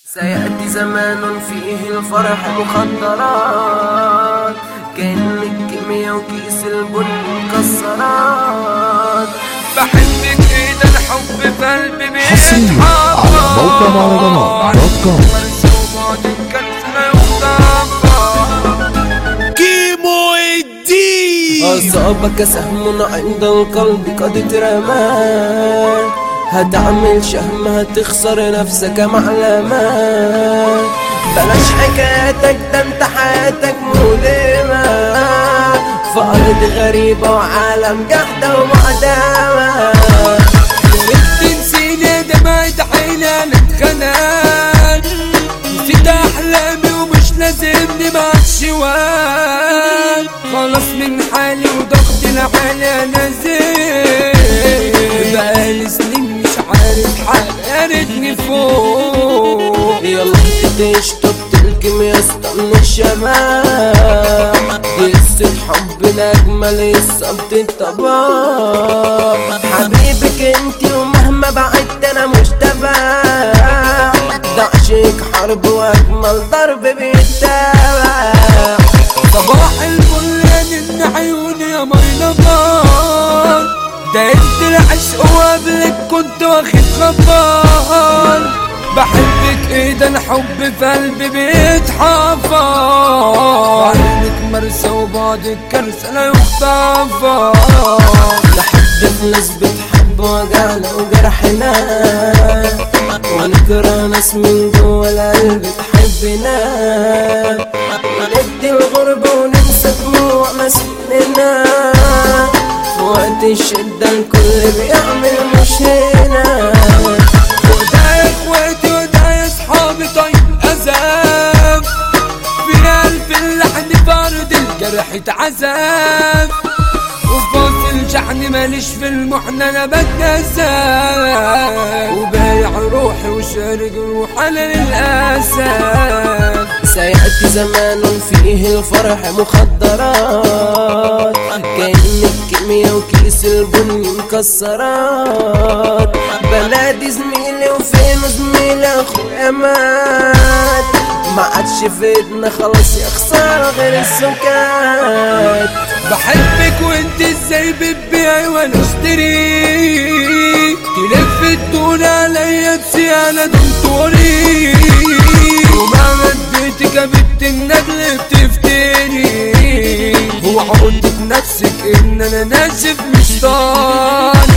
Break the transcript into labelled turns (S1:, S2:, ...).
S1: سيأتي زمان فيه الفرح مخدرات كأن الكيميا وكيس البن مكسرات
S2: بحبك ايه ده الحب في قلبي
S3: حصريا على موقع مهرجانات دوت كوم
S2: كيمو الدين
S1: أصابك سهم عند القلب قد اترمى هتعمل شهم هتخسر نفسك معلمة بلاش حكاياتك ده انت حياتك مؤلمة في أرض غريبة وعالم جحدة ومعدمة
S2: تنسيني دمعت عيني انا اتخنقت نسيت احلامي ومش لازمني مع الشوال خلاص من حالي وضغط العالي انا زين بقالي سنين مش عارف حالي يا ريتني فوق
S1: يلا تشطب تلكم يا استنى الشباب قصة حبنا أجمل الصبت الطباع حبيبك انت ومهما بعدت أنا مش تبع ده عشق حرب وأجمل ضرب بيتبع
S2: صباح الفل يا نن عيوني يا مينا بار ده انت العشق وقبلك كنت واخد خبر بحبك ايه ده الحب في قلبي بيتحفر عينك مرسى وبعدك كرسة لا يغتفر
S1: لحد في ناس بتحب وجعنا وجرحنا ونكره ناس من جوا القلب تحبنا وندي الغربة وننسى دموع مسكننا في وقت الشدة الكل بيعمل مش هنا
S2: وده يا اخواتي وده يا اصحابي طيب عذاب في قلب اللحن في ارض الجرح اتعذب وفاصل شحن ماليش في المحنة انا بتنسى وبايع روحي وشارك روحي انا للاسف
S1: سيأتي زمان فيه الفرح مخدرات كأن الكيميا وكيس البن مكسرات بلادي زميلي وفين زميلي اخويا مات ما عادش فيدنا خلاص يا خسارة غير السكات
S2: بحبك وانت ازاي بتبيعي وانا اشتري تلف الدون عليا تسيانة دكتوري وما مديتك يا بنت النبل بتفتني وعودت نفسك ان انا ناشف مش طالع